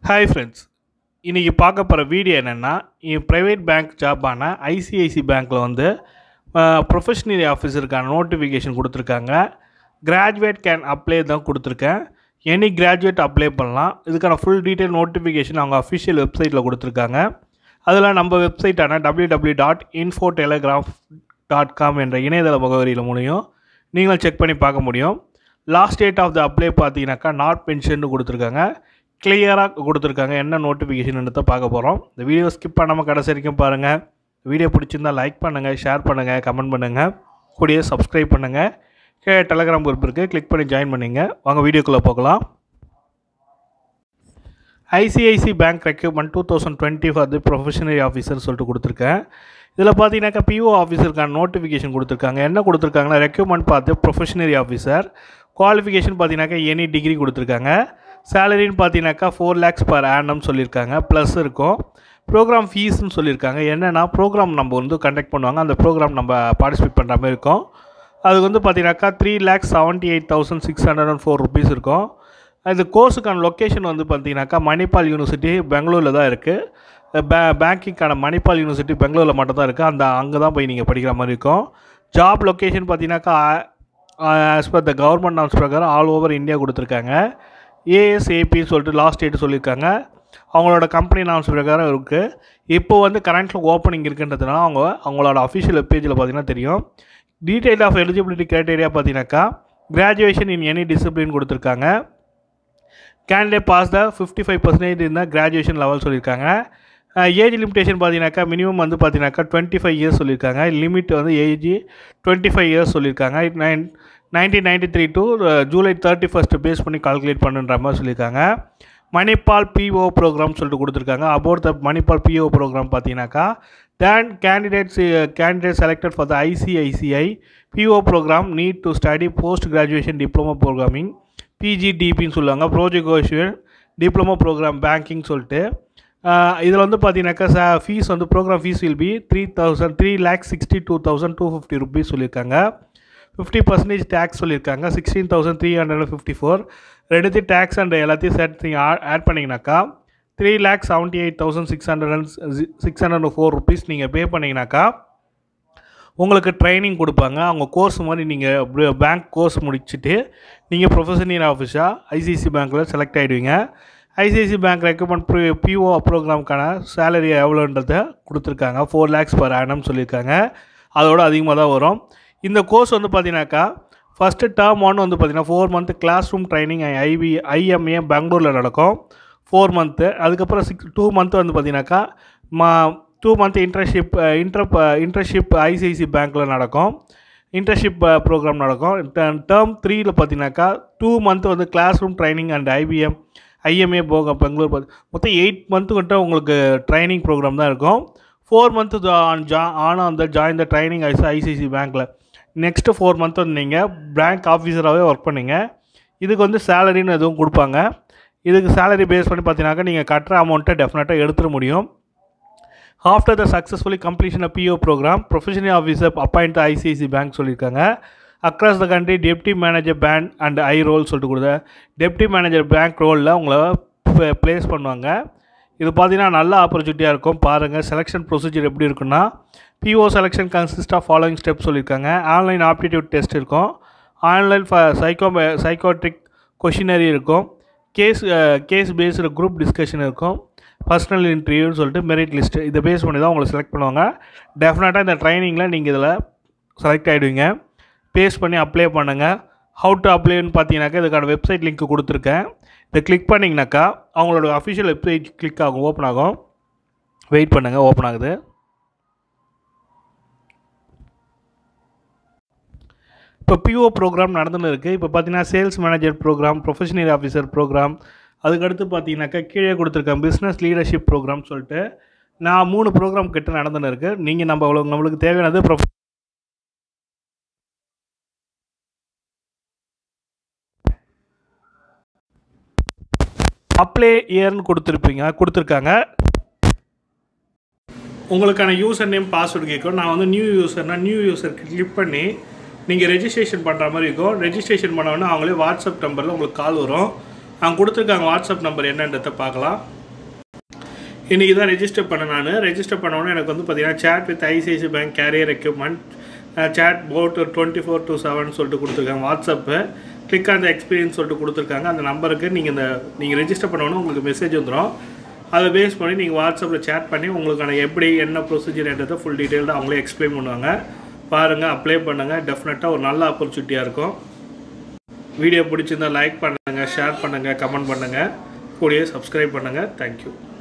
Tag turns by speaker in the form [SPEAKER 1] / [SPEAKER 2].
[SPEAKER 1] hi friends இன்றைக்கி பார்க்க போகிற வீடியோ என்னென்னா ப்ரைவேட் பேங்க் ஜாப்பான ஐசிஐசி பேங்க்கில் வந்து ப்ரொஃபஷனரி ஆஃபீஸருக்கான நோட்டிஃபிகேஷன் கொடுத்துருக்காங்க கிராஜுவேட் கேன் அப்ளை தான் கொடுத்துருக்கேன் எனி கிராஜுவேட் அப்ளை பண்ணலாம் இதுக்கான ஃபுல் டீட்டெயில் நோட்டிஃபிகேஷன் அவங்க அஃபிஷியல் வெப்சைட்டில் கொடுத்துருக்காங்க அதில் நம்ம வெப்சைட்டான W W dot info telegraph dot com என்ற இணையதள முகவரியில் மூலியம் நீங்களும் செக் பண்ணி பார்க்க முடியும் last date of the apply பார்த்தீங்கன்னாக்கா நாட் பென்ஷன் கொடுத்துருக்காங்க கிளியராக கொடுத்துருக்காங்க என்ன நோட்டிஃபிகேஷன் பார்க்க போகிறோம் இந்த வீடியோ ஸ்கிப் பண்ணாமல் கடைசி வரைக்கும் பாருங்கள் வீடியோ பிடிச்சிருந்தா லைக் பண்ணுங்கள் ஷேர் பண்ணுங்கள் கமெண்ட் பண்ணுங்கள் கூடிய சப்ஸ்கிரைப் பண்ணுங்கள் கே டெலகிராம் குரூப் இருக்குது கிளிக் பண்ணி ஜாயின் பண்ணிங்க வாங்க வீடியோக்குள்ளே போகலாம் ICICI bank recruitment two thousand twenty for the probationary officer சொல்லிட்டு கொடுத்துருக்கேன் இதில் பார்த்தீங்கன்னாக்கா பிஓ ஆஃபீஸருக்கான நோட்டிஃபிகேஷன் கொடுத்துருக்காங்க என்ன கொடுத்துருக்காங்கன்னா ரெக்யூப்மெண்ட் பார்த்து ப்ரொஃபஷனரி ஆஃபீஸர் குவாலிஃபிகேஷன் பார்த்தீங்கன்னாக்கா எனி டிகிரி கொடுத்துருக்காங்க சேலரின்னு பார்த்தீங்கன்னாக்கா ஃபோர் லேக்ஸ் பர் ஆனம் சொல்லியிருக்காங்க ப்ளஸ் இருக்கும் ப்ரோக்ராம் ஃபீஸ்னு சொல்லியிருக்காங்க என்னென்னா ப்ரோக்ராம் நம்ம வந்து கண்டக்ட் பண்ணுவாங்க அந்த ப்ரோக்ராம் நம்ம பார்ட்டிசிபேட் பண்ணுற மாதிரி இருக்கும் அதுக்கு வந்து பார்த்தீங்கன்னாக்கா three lakhs seventy eight thousand six hundred and four rupees இருக்கும் இந்த கோர்ஸுக்கான லொக்கேஷன் வந்து பார்த்தீங்கன்னாக்கா மணிப்பால் யூனிவர்சிட்டி பெங்களூரில் தான் இருக்குது பே பேங்கிங்கான மணிப்பால் யூனிவர்சிட்டி பெங்களூரில் மட்டும் தான் இருக்குது அந்த அங்கே தான் போய் நீங்கள் படிக்கிற மாதிரி இருக்கும் ஜாப் லொக்கேஷன் பார்த்தீங்கன்னாக்கா as per the government norms பிரகாரம் ஆல் ஓவர் இந்தியா கொடுத்துருக்காங்க ஏஎஸ்ஏபின்னு சொல்லிட்டு லாஸ்ட் டேட் சொல்லியிருக்காங்க அவங்களோட கம்பெனி நாம்ஸ் பிரகாரம் இருக்குது இப்போ வந்து கரண்ட்டில் ஓப்பனிங் இருக்குன்றதுனால அவங்க அவங்களோட அஃபிஷியல் வெப்பேஜில் பார்த்தீங்கன்னா தெரியும் டீட்டெயில் ஆஃப் எலிஜிபிலிட்டி க்ரைட்டேரியா பார்த்தீங்கன்னாக்கா கிராஜுவேஷன் இன் எனி டிசிப்ளின் கொடுத்துருக்காங்க candidate pass the fifty five percentage இருந்தால் கிராஜுவேஷன் லெவல் சொல்லியிருக்காங்க ஏஜ் லிமிட்டேஷன் பார்த்தீங்கன்னாக்கா மினிமம் வந்து பார்த்தீங்கன்னாக்கா டுவெண்ட்டி ஃபைவ் இயர்ஸ் சொல்லியிருக்காங்க லிமிட் வந்து ஏஜ் டுவெண்ட்டி ஃபைவ் இயர்ஸ் சொல்லியிருக்காங்க nine nineteen ninety three to July thirty first base பண்ணி கால்குலேட் பண்ணுன்ற மாதிரி சொல்லியிருக்காங்க மணிப்பால் பிஓ ப்ரோக்ராம் சொல்லிட்டு கொடுத்துருக்காங்க about the Manipal PO programme பார்த்தீங்கன்னாக்கா then candidates candidate selected for the ICICI PO programme need to study post graduation diploma programming பிஜிடிபின்னு சொல்லுவாங்க project diploma program banking சொல்லிட்டு இதில் வந்து பார்த்தீங்கன்னாக்கா ச ஃபீஸ் வந்து programme fees will be three thousand three lakh sixty two thousand two fifty rupees சொல்லியிருக்காங்க fifty percentage tax சொல்லியிருக்காங்க sixteen thousand three hundred and fifty four ரெண்டுத்தையும் டேக்ஸ் அண்ட் எல்லாத்தையும் சேர்த்து நீங்கள் ஆட் பண்ணிங்கனாக்கா three lakh seventy eight thousand six hundred and six hundred four rupees நீங்கள் pay பண்ணிங்கனாக்கா உங்களுக்கு training கொடுப்பாங்க அவங்க கோர்ஸ் மாதிரி நீங்கள் பேங்க் கோர்ஸ் முடிச்சுட்டு நீங்கள் ப்ரொஃபஷனல் ஆஃபீஸாக ஐசிஐசி பேங்க்கில் செலக்ட் ஆகிடுவீங்க ஐசிஐசி பேங்க் ரெக்கமெண்ட் பிஓ ப்ரோக்ராமுக்கான சேலரி எவ்வளோன்றதை கொடுத்துருக்காங்க ஃபோர் லேக்ஸ் பர் ஆனம் சொல்லியிருக்காங்க அதோட அதிகமாக தான் வரும் இந்த கோர்ஸ் வந்து பார்த்தீங்கன்னாக்கா ஃபஸ்ட்டு டேர்ம் ஒன் வந்து பார்த்தீங்கன்னா four month class room training IP IMA பெங்களூரில் நடக்கும் ஃபோர் மந்த்து அதுக்கப்புறம் சிக்ஸ் டூ மந்த் வந்து பார்த்தீங்கன்னாக்கா மா two month internship intern internship ICICI பேங்க்கில் நடக்கும் இன்டர்ன்ஷிப் ப்ரோக்ராம் நடக்கும் டேர்ம் த்ரீயில் பார்த்தீங்கன்னாக்கா டூ மந்த் வந்து class room training and IBM IMA போக பெங்களூர் மொத்தம் எயிட் மந்த்து கிட்ட உங்களுக்கு ட்ரைனிங் ப்ரோக்ராம் தான் இருக்கும் ஃபோர் மந்த்து ஆன் ஜா ஆன் அந்த join the training IC ICICI பேங்க்கில் நெக்ஸ்ட்டு ஃபோர் மந்த் வந்து நீங்கள் பேங்க் ஆஃபீஸராகவே ஒர்க் பண்ணிங்க இதுக்கு வந்து சேலரின்னு எதுவும் கொடுப்பாங்க இதுக்கு சேலரி பேஸ் பண்ணி பார்த்தீங்கன்னாக்கா நீங்கள் கட்டுற அமௌண்ட்டை டெஃபினட்டாக எடுத்துட முடியும் after the successfully completion of PO programme professional officer appoint ICICI bank சொல்லியிருக்காங்க across the country deputy manager bank and I role சொல்லிட்டு கொடுத்த டெப்டி மேனேஜர் பேங்க் ரோலில் உங்களை ப்ளேஸ் பண்ணுவாங்க இது பார்த்தீங்கன்னா நல்ல ஆப்பர்ச்சுனிட்டியாக இருக்கும் பாருங்கள் செலெக்ஷன் ப்ரொசீஜர் எப்படி இருக்குன்னா PO selection consist of following steps சொல்லியிருக்காங்க ஆன்லைன் ஆப்டிடியூட் டெஸ்ட் இருக்கும் ஆன்லைன் சைக்கோ சைக்கோட்ரிக் கொஷினரி இருக்கும் case case based group discussion இருக்கும் பர்சனல் இன்டர்வியூன்னு சொல்லிட்டு மெரிட் லிஸ்ட்டு இதை பேஸ் பண்ணி தான் உங்களை செலக்ட் பண்ணுவாங்க டெஃபினட்டாக இந்த ட்ரைனிங்கில் நீங்கள் இதில் செலக்ட் ஆகிடுவீங்க பேஸ் பண்ணி அப்ளை பண்ணுங்கள் ஹவு டு அப்ளைன்னு பார்த்தீங்கன்னாக்கா இதுக்கான வெப்சைட் லிங்க் கொடுத்துருக்கேன் இதை கிளிக் பண்ணிங்கனாக்கா அவங்களோட அஃபிஷியல் வெப்சைட் கிளிக் ஆகும் ஓப்பன் ஆகும் வெயிட் பண்ணுங்கள் ஓப்பன் ஆகுது இப்போ பிஓ ப்ரோக்ராம் நடந்துன்னு இருக்குது இப்போ பார்த்தீங்கன்னா sales manager programme professional officer programme அதுக்கடுத்து பார்த்தீங்கன்னாக்கா கீழே கொடுத்துருக்கேன் பிஸ்னஸ் லீடர்ஷிப் ப்ரோக்ராம் சொல்லிட்டு நான் மூணு ப்ரோக்ராம் கிட்ட நடந்துன்னு இருக்குது நீங்கள் நம்ம அவ்வளோ நம்மளுக்கு தேவையானது ப்ரொஃப அப்ளை இயர்னு கொடுத்துருப்பீங்க கொடுத்துருக்காங்க உங்களுக்கான யூசர் நேம் பாஸ்வேர்டு கேட்கும் நான் வந்து நியூ யூசர்னால் நியூ யூசருக்கு கிளிக் பண்ணி நீங்கள் ரெஜிஸ்ட்ரேஷன் பண்ணுற மாதிரி இருக்கும் ரெஜிஸ்ட்ரேஷன் பண்ணோன்னா அவங்களே வாட்ஸ்அப் நம்பரில் உங்களுக்கு கால் வரும் அவங்க கொடுத்துருக்காங்க வாட்ஸ்அப் நம்பர் என்னன்றதை பார்க்கலாம் இன்றைக்கி தான் ரெஜிஸ்டர் பண்ண நான் ரெஜிஸ்டர் பண்ணோன்னே எனக்கு வந்து பார்த்தீங்கன்னா chat with ICICI bank career equipment chat bot twenty four to seven சொல்லிட்டு கொடுத்துருக்காங்க வாட்ஸ்அப்பு கிளிக் அந்த எக்ஸ்பீரியன்ஸ் சொல்லிட்டு கொடுத்துருக்காங்க அந்த நம்பருக்கு நீங்கள் இந்த நீங்கள் ரெஜிஸ்டர் பண்ணோன்னே உங்களுக்கு மெசேஜ் வந்துடும் அதை பேஸ் பண்ணி நீங்கள் வாட்ஸ்அப்பில் சேட் பண்ணி உங்களுக்கான எப்படி என்ன ப்ரொசீஜர்ன்றதை ஃபுல் டீட்டெயில்டாக அவங்களே எக்ஸ்பிளைன் பண்ணுவாங்க பாருங்கள் அப்ளை பண்ணுங்கள் டெஃபினட்டாக ஒரு நல்ல ஆப்பர்ச்சுனிட்டியாக இருக்கும் வீடியோ பிடிச்சிருந்தா லைக் பண்ணுங்கள் ஷேர் பண்ணுங்கள் கமெண்ட் பண்ணுங்கள் கூடயே சப்ஸ்கிரைப் பண்ணுங்கள் தேங்க்யூ